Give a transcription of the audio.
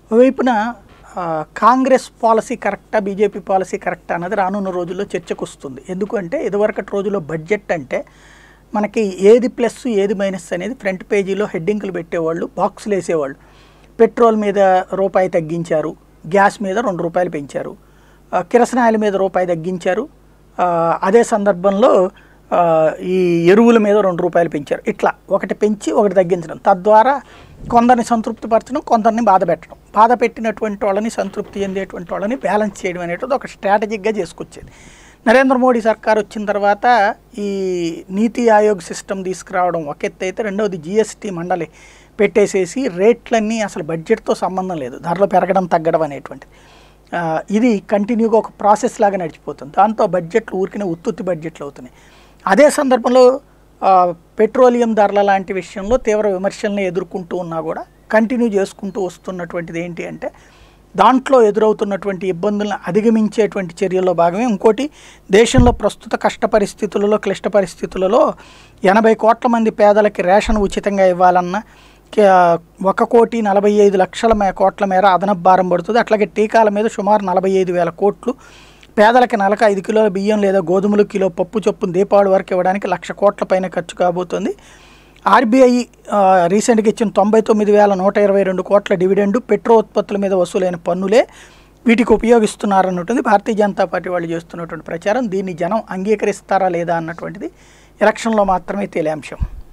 ఒకవైపున ఆ, కాంగ్రెస్ పాలసీ కరెక్టా బీజేపీ పాలసీ కరెక్టా అన్నది రానున్న రోజుల్లో చర్చకు వస్తుంది ఎందుకంటే ఇదివరకటి రోజుల్లో బడ్జెట్ అంటే మనకి ఏది ప్లస్ ఏది మైనస్ అనేది ఫ్రంట్ పేజీలో హెడ్డింగ్లు పెట్టేవాళ్ళు బాక్సులు వేసేవాళ్ళు పెట్రోల్ మీద రూపాయి తగ్గించారు గ్యాస్ మీద రెండు రూపాయలు పెంచారు ఆ, కిరసనాయిల మీద రూపాయి తగ్గించారు ఆ, అదే సందర్భంలో ఆ, ఈ ఎరువుల మీద రెండు రూపాయలు పెంచారు ఇట్లా ఒకటి పెంచి ఒకటి తగ్గించడం తద్వారా కొందరిని సంతృప్తిపరచడం కొందరిని బాధ పెట్టడం బాధ పెట్టినటువంటి వాళ్ళని సంతృప్తి చెందేటువంటి వాళ్ళని బ్యాలెన్స్ చేయడం అనేటిది ఒక స్ట్రాటజిక్గా చేసుకొచ్చేది నరేంద్ర మోడీ సర్కార్ వచ్చిన తర్వాత ఈ నీతి ఆయోగ్ సిస్టమ్ తీసుకురావడం ఒక ఎత్తు అయితే రెండవది జిఎస్టీ మండలి పెట్టేసేసి రేట్లన్నీ అసలు బడ్జెట్తో సంబంధం లేదు ధరలు పెరగడం తగ్గడం అనేటువంటిది ఆ, ఇది కంటిన్యూగా ఒక ప్రాసెస్ లాగా నడిచిపోతుంది దాంతో బడ్జెట్లు ఊరికనే ఉత్తుత్తి బడ్జెట్లు అవుతున్నాయి అదే సందర్భంలో ఆ, పెట్రోలియం ధరల లాంటి విషయంలో తీవ్ర విమర్శల్ని ఎదుర్కొంటూ ఉన్నా కూడా కంటిన్యూ చేసుకుంటూ వస్తున్నటువంటిది ఏంటి అంటే దాంట్లో ఎదురవుతున్నటువంటి ఇబ్బందులను అధిగమించేటువంటి చర్యల్లో భాగమే ఇంకోటి దేశంలో ప్రస్తుత కష్ట పరిస్థితులలో క్లిష్ట పరిస్థితులలో ఎనభై కోట్ల మంది పేదలకి రేషన్ ఉచితంగా ఇవ్వాలన్న కే- ఒక కోటి నలభై ఐదు లక్షల మే కోట్ల మేర అదనపు భారం పడుతుంది అట్లాగే టీకాల మీద సుమారు నలభై ఐదు వేల కోట్లు పేదలకి నెలకు ఐదు కిలోల బియ్యం లేదా గోధుమలు కిలో పప్పు చొప్పున దీపావళి వరకు ఇవ్వడానికి లక్ష కోట్ల పైన ఖర్చు కాబోతుంది ఆర్బీఐ ఆ, రీసెంట్గా ఇచ్చిన తొంభై తొమ్మిది వేల నూట ఇరవై రెండు కోట్ల డివిడెండ్ పెట్రో ఉత్పత్తుల మీద వసూలైన పన్నులే వీటికి ఉపయోగిస్తున్నారన్నటువంటి భారతీయ జనతా పార్టీ వాళ్ళు చేస్తున్నటువంటి ప్రచారం దీన్ని జనం అంగీకరిస్తారా లేదా అన్నటువంటిది ఎలక్షన్లో మాత్రమే తేలే అంశం